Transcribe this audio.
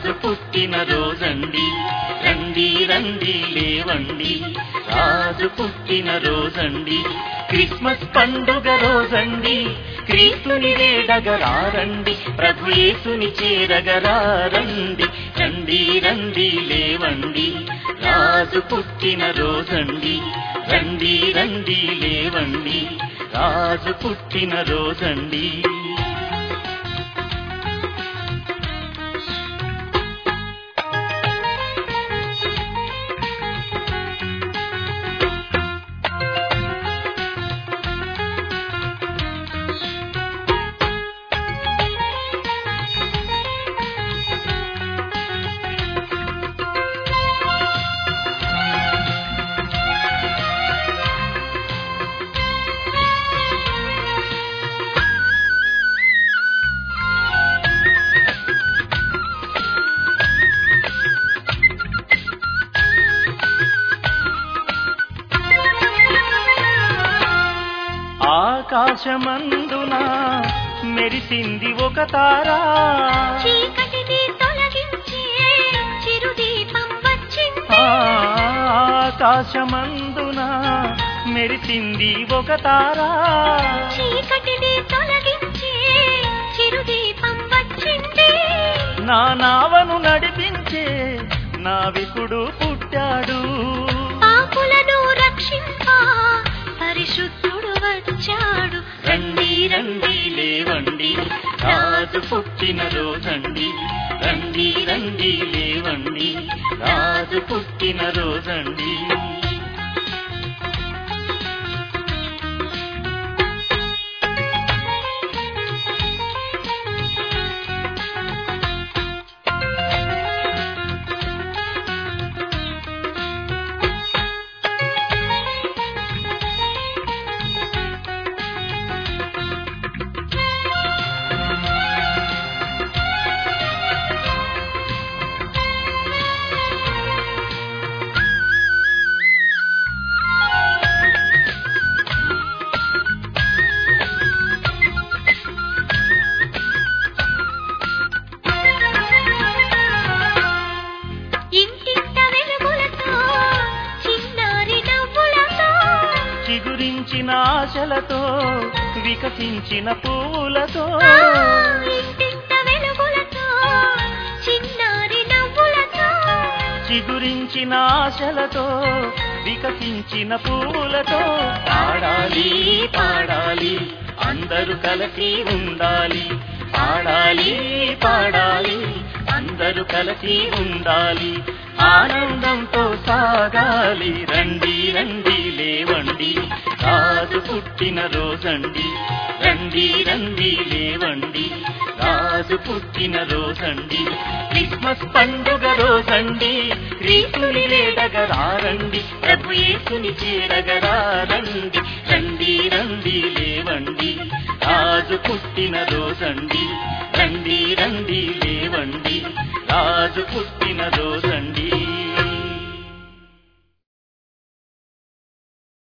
రాజు పుట్టిన రోజండి రండి రండి లేవండి రాజు పుట్టిన రోజండి క్రిస్మస్ పండుగ రోజండి క్రీస్తుని వేడగరారండి ప్రభు యేసుని చేరగరారండి రండి రండి లేవండి రాజు పుట్టిన రోజండి రండి రండి లేవండి రాజు పుట్టిన రోజండి ఆకాశమందున మెరిసింది ఒక తారా చీకటిని తొలగించే చిరుదీపం వచ్చింది ఆ, ఆకాశమందున మెరిసింది ఒక తారా చీకటిని తొలగించే చిరుదీపం వచ్చింది నా నావను నడిపించే నావికుడు పుట్టాడు పాపులను రక్షింప పరిశుద్ధుడు వచ్చాడు రండి రండి లేవండి రాజు పుట్టిన రోజండి రండి రండి లేవండి రాజు పుట్టిన రోజండి ఇంటింట వెలుగులతో చిన్నారి నవ్వులతో చిగురించిన ఆశలతో వికసించిన పువ్వులతో ఆ, ఇంటింట వెలుగులతో చిన్నారి నవ్వులతో చిగురించిన ఆశలతో వికసించిన పువ్వులతో ఆడాలి పాడాలి అందరూ కలిసి ఉండాలి ఆడాలి పాడాలి అందరూ కలిసి ఉండాలి ఆనందంతో సాగాలి రండి రండి లేవండి రాజు పుట్టిన రోజండి రండి రండి లేవండి రాజు పుట్టిన రోజండి క్రిస్మస్ పండుగ రోజండి క్రీస్తుని వేడగరారండి ప్రభు యేసుని చేరగరారండి రండి రండి లేవండి రాజు పుట్టిన రోజండి రండి రండి లేవండి రాజు పుట్టిన రోజండి